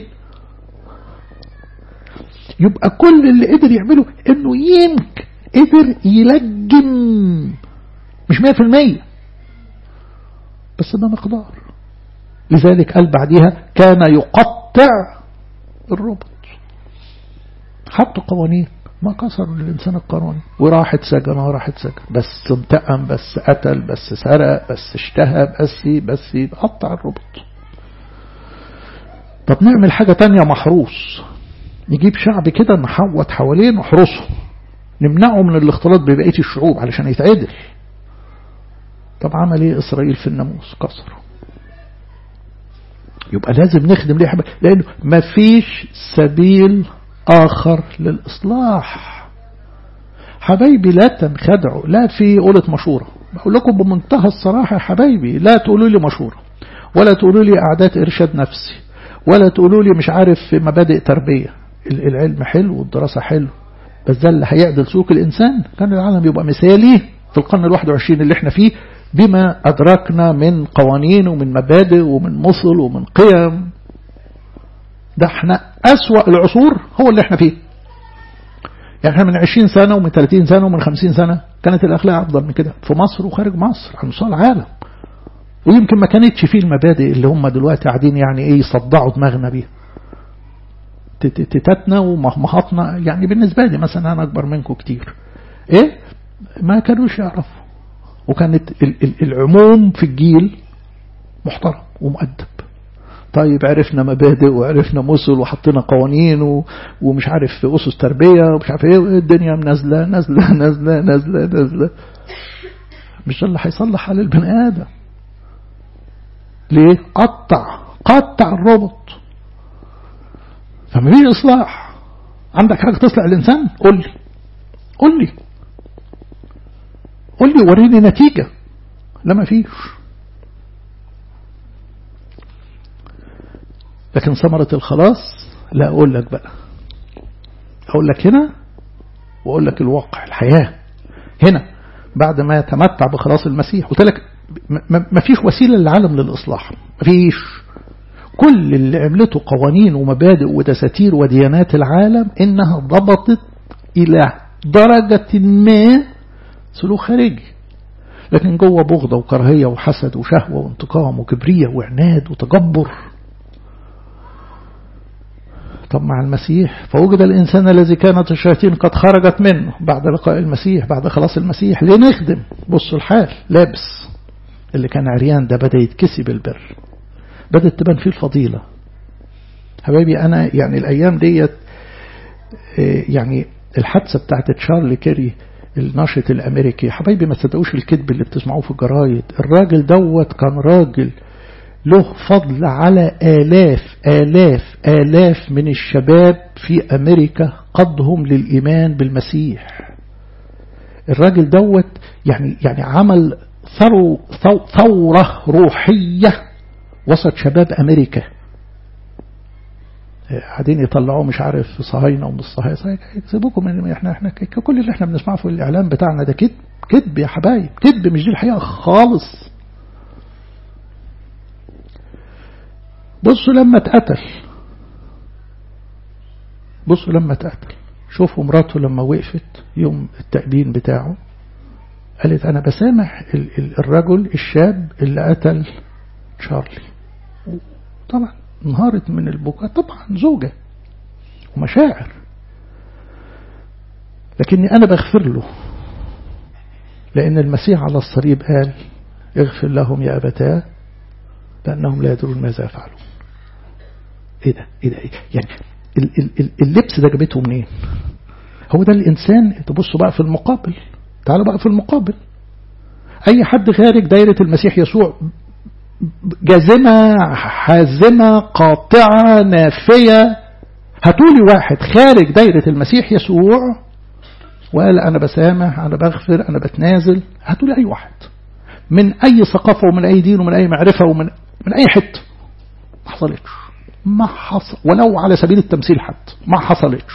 يبقى كل اللي قدر يعمله انه يمكن قدر يلجم مش 100% بس ده مقدار لذلك قال بعديها كان يقطع الربط حطوا قوانين ما كسر الإنسان القانوني وراح اتسجن وراح اتسجن بس انتقم بس قتل بس سرق بس اشتهى بس بس قطع الربط طب نعمل حاجة تانية محروس نجيب شعب كده نحوط حواليه نحرسه نمنعه من الاختلاط ببقية الشعوب علشان يتعدل طب عمل ايه إسرائيل في الناموس كسره يبقى لازم نخدم ليه حبيبي لأنه مفيش سبيل آخر للإصلاح حبايبي لا تنخدعوا لا في قولة مشورة بقول لكم بمنتهى الصراحة يا حبايبي لا تقولوا لي مشورة ولا تقولوا لي أعداد إرشاد نفسي ولا تقولوا لي مش عارف مبادئ تربية العلم حلو والدراسة حلو بس ده اللي هيعدل سلوك الإنسان كان العالم يبقى مثالي في القرن الواحد وعشرين اللي احنا فيه بما أدركنا من قوانين ومن مبادئ ومن مصل ومن قيم ده احنا أسوأ العصور هو اللي احنا فيه يعني احنا من 20 سنة ومن 30 سنة ومن 50 سنة كانت الأخلاق أفضل من كده في مصر وخارج مصر على مستوى العالم ويمكن ما كانتش فيه المبادئ اللي هم دلوقتي قاعدين يعني ايه يصدعوا دماغنا بيها تتاتنا ومهمهاتنا يعني بالنسبة لي مثلا أنا أكبر منكم كتير إيه ما كانوش يعرفوا وكانت العموم في الجيل محترم ومؤدب طيب عرفنا مبادئ وعرفنا مسل وحطينا قوانين و... ومش عارف أسس تربية ومش عارف ايه الدنيا نازلة نازلة نازلة نازلة نازلة مش ده اللي هيصلح حال البني آدم ليه قطع قطع الربط فما فيش إصلاح عندك حاجة تصلح الإنسان قول لي قول لي قول لي وريني نتيجة لا ما فيش لكن ثمرة الخلاص لا أقول لك بقى أقول لك هنا وأقول لك الواقع الحياة هنا بعد ما يتمتع بخلاص المسيح قلت لك ما فيش وسيلة للعالم للإصلاح ما فيش كل اللي عملته قوانين ومبادئ ودساتير وديانات العالم إنها ضبطت إلى درجة ما سلوك خارجي لكن جوه بغضة وكراهية وحسد وشهوة وانتقام وكبرية وعناد وتجبر طب مع المسيح فوجد الإنسان الذي كانت الشياطين قد خرجت منه بعد لقاء المسيح بعد خلاص المسيح ليه نخدم بصوا الحال لابس اللي كان عريان ده بدأ يتكسب البر بدأت تبان فيه الفضيلة حبايبي أنا يعني الأيام ديت يعني الحادثة بتاعت تشارلي كيري الناشط الأمريكي حبايبي ما تصدقوش الكذب اللي بتسمعوه في الجرايد الراجل دوت كان راجل له فضل على آلاف آلاف آلاف من الشباب في أمريكا قدهم للإيمان بالمسيح الراجل دوت يعني يعني عمل ثرو ثورة روحية وسط شباب أمريكا قاعدين يطلعوا مش عارف صهاينة ومش صهاينة سيبوكم من احنا احنا كل اللي احنا بنسمعه في الإعلام بتاعنا ده كذب كذب يا حبايب كذب مش دي الحقيقة خالص بصوا لما اتقتل بصوا لما اتقتل شوفوا مراته لما وقفت يوم التأبين بتاعه قالت أنا بسامح الرجل الشاب اللي قتل تشارلي طبعا انهارت من البكاء طبعا زوجة ومشاعر لكني أنا بغفر له لأن المسيح على الصليب قال اغفر لهم يا أبتاه لأنهم لا يدرون ماذا يفعلون ايه ده ايه ده إيه؟ يعني اللبس ده جابته منين هو ده الإنسان تبصوا بقى في المقابل تعالوا بقى في المقابل أي حد خارج دايرة المسيح يسوع جازمة حازمة قاطعة نافية هتولي واحد خارج دايرة المسيح يسوع وقال أنا بسامح أنا بغفر أنا بتنازل هتولي أي واحد من أي ثقافة ومن أي دين ومن أي معرفة ومن من أي حتة ما حصلتش ما حصل ولو على سبيل التمثيل حتى ما حصلتش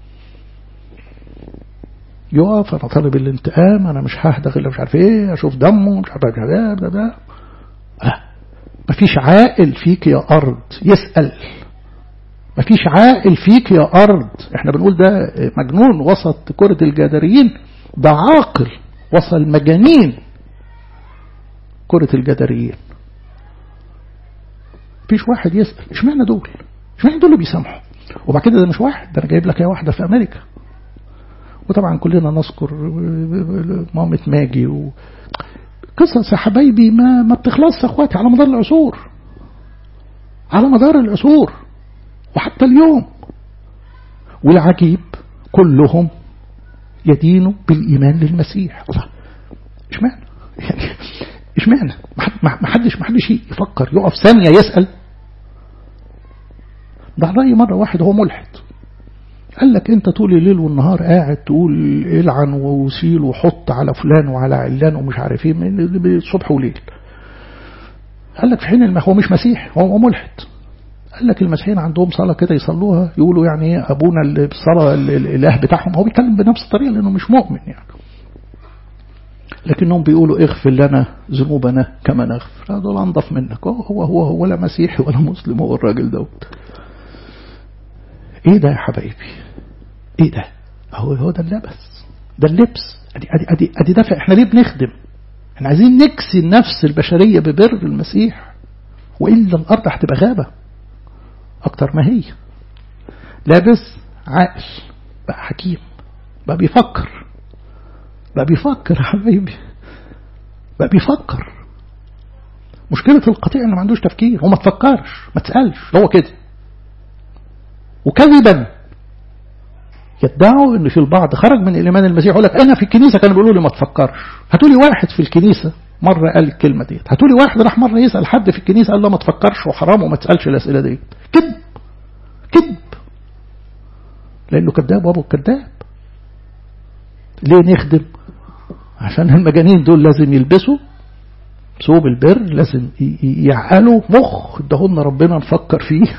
يقف انا طالب الانتقام انا مش ههدغ الا مش عارف ايه اشوف دمه مش عارف ايه ده ده لا مفيش عاقل فيك يا ارض يسال مفيش عاقل فيك يا ارض احنا بنقول ده مجنون وسط كرة الجداريين ده عاقل وصل مجانين كرة الجداريين مفيش واحد يسأل اشمعنى دول اشمعنى دول اللي بيسامحوا وبعد كده ده مش واحد ده انا جايب لك يا واحدة في امريكا وطبعا كلنا نذكر مامة ماجي و... قصص يا حبايبي ما ما بتخلصش اخواتي على مدار العصور على مدار العصور وحتى اليوم والعجيب كلهم يدينوا بالإيمان للمسيح الله اشمعنى يعني اشمعنى ما حدش ما حدش يفكر يقف ثانية يسأل ده رأي مرة واحد هو ملحد قال لك انت طول الليل والنهار قاعد تقول العن ووسيل وحط على فلان وعلى علان ومش عارف ايه من صبح وليل قال لك في حين هو مش مسيح هو ملحد قال لك المسيحيين عندهم صلاة كده يصلوها يقولوا يعني ايه ابونا اللي بالصلاة الاله بتاعهم هو بيتكلم بنفس الطريقة لانه مش مؤمن يعني لكنهم بيقولوا اغفر لنا ذنوبنا كما نغفر دول انضف منك هو هو هو, هو ولا مسيحي ولا مسلم هو الراجل دوت ايه ده يا حبايبي ايه ده هو هو ده اللبس ده اللبس ادي ادي ادي ادي دافع احنا ليه بنخدم احنا عايزين نكسي النفس البشريه ببر المسيح والا الارض هتبقى غابه اكتر ما هي لابس عاقل بقى حكيم بقى بيفكر بقى بيفكر يا حبايبي بقى بيفكر مشكلة القطيع انه ما عندوش تفكير وما تفكرش ما تسألش هو كده وكذبا يدعوا ان في البعض خرج من الايمان المسيح يقول لك انا في الكنيسه كانوا بيقولوا لي ما تفكرش هاتوا لي واحد في الكنيسه مره قال الكلمه ديت هاتوا لي واحد راح مره يسال حد في الكنيسه قال له ما تفكرش وحرام وما تسالش الاسئله ديت كذب كذب لانه كذاب وابو كذاب ليه نخدم عشان المجانين دول لازم يلبسوا ثوب البر لازم يعقلوا مخ ادهن ربنا نفكر فيه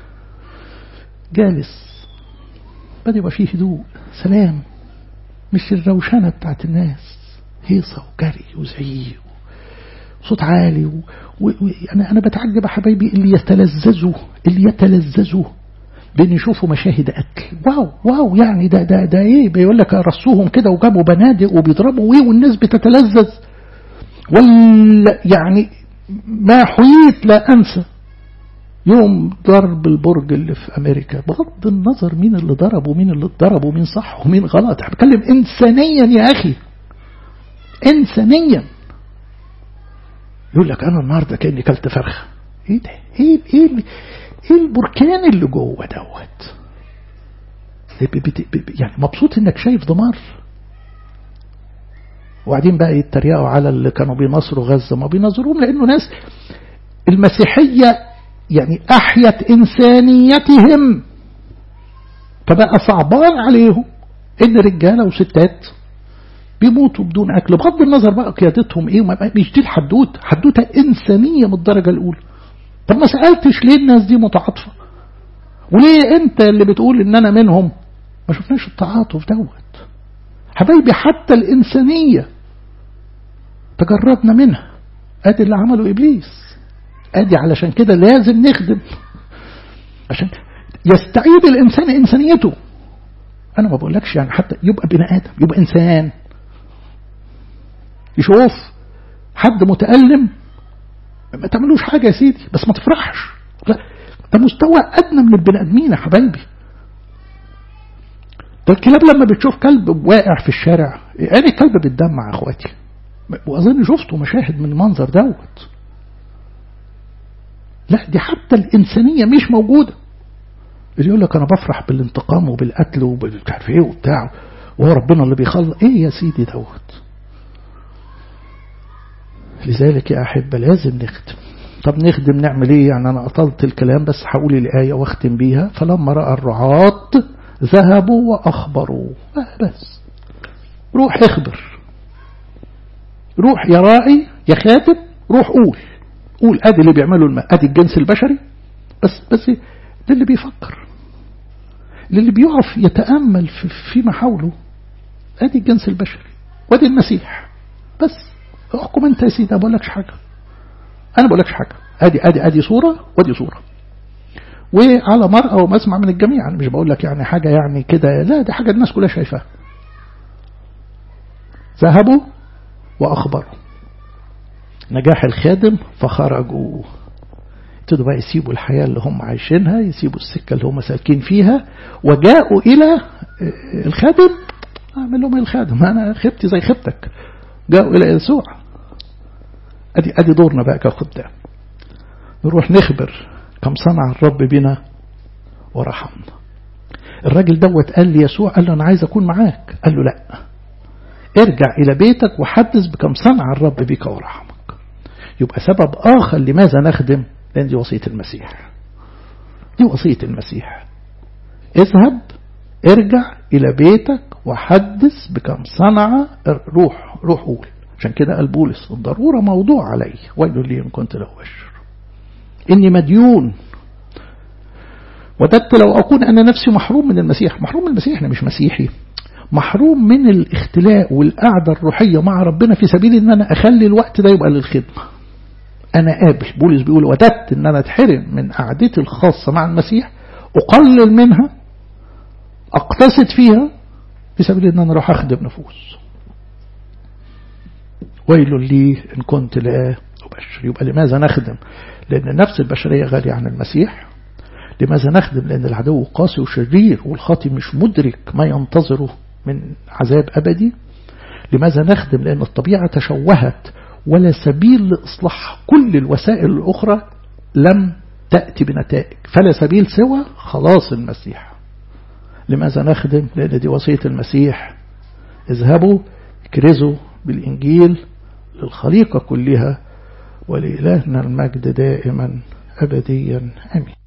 جالس بدأ يبقى فيه هدوء سلام مش الروشنة بتاعت الناس هيصة وجري وزعيق وصوت عالي و... و... و... أنا أنا بتعجب يا حبايبي اللي يتلذذوا اللي يتلذذوا بين يشوفوا مشاهد قتل واو واو يعني ده ده ده ايه بيقول لك رصوهم كده وجابوا بنادق وبيضربوا ايه والناس بتتلذذ ولا يعني ما حييت لا انسى يوم ضرب البرج اللي في أمريكا بغض النظر مين اللي ضرب ومين اللي اتضرب ومين صح ومين غلط احنا بتكلم إنسانيا يا أخي إنسانيا يقول لك أنا النهاردة كأني كلت فرخة إيه ده إيه, إيه, إيه البركان اللي جوه دوت يعني مبسوط إنك شايف دمار وبعدين بقى يتريقوا على اللي كانوا بينصروا غزة ما بينظروهم لأنه ناس المسيحية يعني أحيت إنسانيتهم فبقى صعبان عليهم إن رجالة وستات بيموتوا بدون أكل بغض النظر بقى قيادتهم إيه مش دي الحدوتة حدوتة إنسانية من الدرجة الأولى طب ما سألتش ليه الناس دي متعاطفة وليه أنت اللي بتقول إن أنا منهم ما شفناش التعاطف دوت حبايبي حتى الإنسانية تجردنا منها ادي اللي عمله إبليس ادي علشان كده لازم نخدم عشان يستعيد الانسان انسانيته انا ما بقولكش يعني حتى يبقى بني ادم يبقى انسان يشوف حد متألم ما تعملوش حاجة يا سيدي بس ما تفرحش لا ده مستوى أدنى من البني آدمين يا حبايبي ده الكلاب لما بتشوف كلب واقع في الشارع يعني الكلب بيتدمع يا اخواتي واظن شفتوا مشاهد من المنظر دوت لا دي حتى الإنسانية مش موجودة اللي يقول لك أنا بفرح بالانتقام وبالقتل ومش عارف إيه وبتاع وهو ربنا اللي بيخلص إيه يا سيدي دوت لذلك يا أحبة لازم نخدم طب نخدم نعمل إيه يعني أنا أطلت الكلام بس هقول الآية واختم بيها فلما رأى الرعاة ذهبوا وأخبروا بس روح اخبر روح يا راعي يا خاتم روح قول قول ادي اللي بيعمله الم... ادي الجنس البشري بس بس ده اللي بيفكر اللي بيقف يتامل في فيما حوله ادي الجنس البشري وادي المسيح بس احكم انت يا سيدي ما بقولكش حاجه انا بقولكش حاجه ادي ادي ادي صوره وادي صوره وعلى مرأى ومسمع من الجميع انا مش بقول لك يعني حاجه يعني كده لا دي حاجه الناس كلها شايفاها ذهبوا واخبروا نجاح الخادم فخرجوا ابتدوا بقى يسيبوا الحياة اللي هم عايشينها يسيبوا السكة اللي هم سالكين فيها وجاءوا إلى الخادم أعمل لهم الخادم أنا خبتي زي خبتك جاءوا إلى يسوع أدي, أدي دورنا بقى كخدام نروح نخبر كم صنع الرب بنا ورحمنا الراجل دوت قال لي يسوع قال له أنا عايز أكون معاك قال له لا ارجع إلى بيتك وحدث بكم صنع الرب بك ورحمك يبقى سبب آخر لماذا نخدم لأن دي وصية المسيح دي وصية المسيح اذهب ارجع إلى بيتك وحدث بكم صنع روح روح قول عشان كده قال بولس الضرورة موضوع علي ويل لي إن كنت له أشر إني مديون وددت لو أكون أنا نفسي محروم من المسيح محروم من المسيح أنا مش مسيحي محروم من الاختلاء والقعدة الروحية مع ربنا في سبيل ان انا اخلي الوقت ده يبقى للخدمة انا قابل بولس بيقول وددت ان انا اتحرم من قعدتي الخاصة مع المسيح اقلل منها اقتصد فيها في سبيل ان انا اروح اخدم نفوس ويل لي ان كنت لا ابشر يبقى لماذا نخدم لان النفس البشرية غالية عن المسيح لماذا نخدم لأن العدو قاسي وشرير والخاطي مش مدرك ما ينتظره من عذاب أبدي لماذا نخدم لأن الطبيعة تشوهت ولا سبيل لإصلاحها كل الوسائل الأخرى لم تأتي بنتائج فلا سبيل سوى خلاص المسيح لماذا نخدم لأن دي وصية المسيح اذهبوا اكرزوا بالإنجيل للخليقة كلها ولإلهنا المجد دائما أبديا أمين